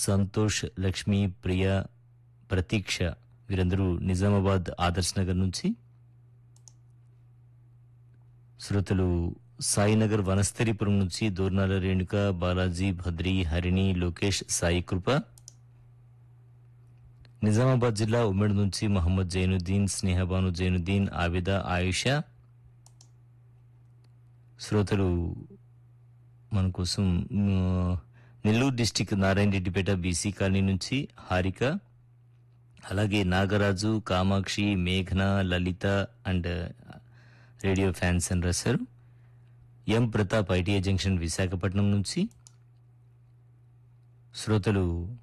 సంతోష్ లక్ష్మి ప్రియ ప్రతీక్ష వీరందరూ నిజామాబాద్ ఆదర్శ్ నగర్ నుంచి శ్రోతలు సాయినగర్ వనస్థలిపురం నుంచి దూర్నాల రేణుక బాలాజీ భద్రి హరిణి లోకేష్ సాయి కృప నిజామాబాద్ జిల్లా ఉమ్మడి నుంచి మహమ్మద్ జైనుద్దీన్ స్నేహబాను జైనుద్దీన్ ఆవిద ఆయుష శ్రోతలు మన కోసం మ్, Nellore district Narayana Reddipeta BC colony నుంచి హారిక అలాగే నాగరాజు కామాక్షి మేఘన లలిత అండ్ రేడియో ఫ్యాన్స్ అని రాశారు M Pratap ITI junction Visakhapatnam నుంచి శ్రోతలు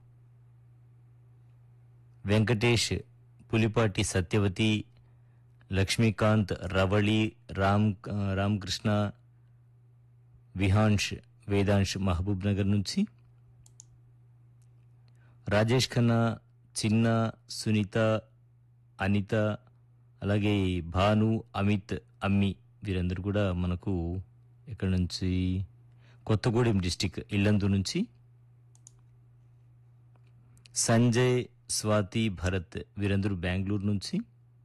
వెంకటేష్ పులిపాటి సత్యవతి లక్ష్మీకాంత్ రవళి రామ్ రామకృష్ణ విహాన్ష్ వేదాంశ్ మహబూబ్ నగర్ నుంచి రాజేష్ ఖన్నా చిన్న సునీత అనిత అలాగే భాను అమిత్ అమ్మి వీరందరూ కూడా మనకు ఇక్కడ నుంచి కొత్తగూడెం డిస్టిక్ ఇల్లందు నుంచి సంజయ్ స్వాతి భరత్ వీరందరూ బెంగళూరు నుంచి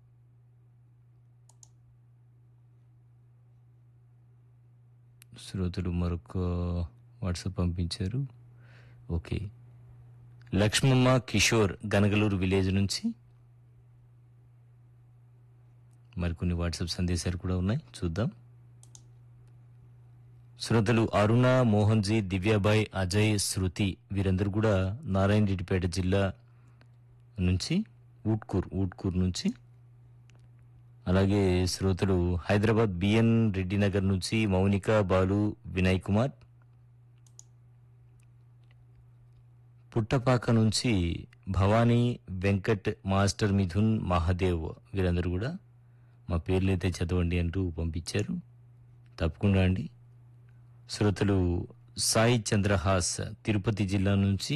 శ్రోతలు మరొక వాట్సాప్ పంపించారు ఓకే లక్ష్మమ్మ కిషోర్ గనగలూరు విలేజ్ నుంచి మరికొన్ని వాట్సాప్ సందేశాలు కూడా ఉన్నాయి చూద్దాం శ్రోతలు అరుణ మోహన్జీ దివ్యాబాయ్ అజయ్ శృతి వీరందరూ కూడా నారాయణ రెడ్డిపేట జిల్లా నుంచి ఊట్కూర్ ఊట్కూర్ నుంచి అలాగే శ్రోతలు హైదరాబాద్ బిఎన్ రెడ్డి నగర్ నుంచి మౌనిక బాలు వినయ్ కుమార్ పుట్టపాక నుంచి భవానీ వెంకట్ మాస్టర్ మిథున్ మహాదేవ్ వీరందరూ కూడా మా పేర్లు అయితే చదవండి అంటూ పంపించారు తప్పకుండా అండి శ్రోతలు సాయి చంద్రహాస్ తిరుపతి జిల్లా నుంచి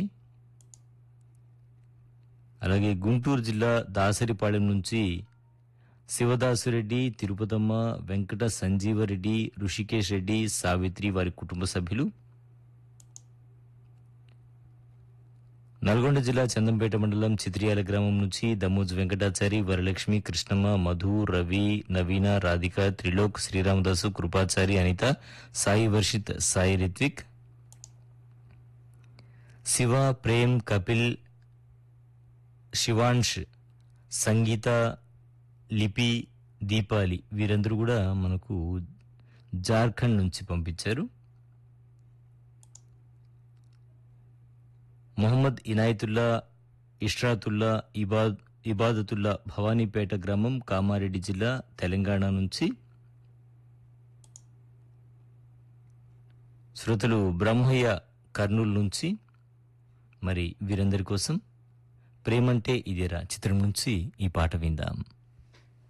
అలాగే గుంటూరు జిల్లా దాసరిపాళెం నుంచి శివదాసురెడ్డి తిరుపతమ్మ వెంకట సంజీవరెడ్డి ఋషికేష్ రెడ్డి సావిత్రి వారి కుటుంబ సభ్యులు నల్గొండ జిల్లా చందంపేట మండలం చిత్రియాల గ్రామం నుంచి దమ్మోజు వెంకటాచారి వరలక్ష్మి కృష్ణమ్మ మధు రవి నవీన రాధిక త్రిలోక్ శ్రీరామదాసు కృపాచారి అనిత సాయి వర్షిత్ సాయి రిత్విక్ శివ ప్రేమ్ కపిల్ శివాంష్ సంగీత లిపి దీపాలి వీరందరూ కూడా మనకు జార్ఖండ్ నుంచి పంపించారు మొహమ్మద్ ఇనాయతుల్లా ఇష్రాతుల్లా ఇబాద్ ఇబాదతుల్లా భవానీపేట గ్రామం కామారెడ్డి జిల్లా తెలంగాణ నుంచి శ్రోతలు బ్రహ్మయ్య కర్నూలు నుంచి మరి వీరందరి కోసం ప్రేమంటే ఇదేరా చిత్రం నుంచి ఈ పాట విందాం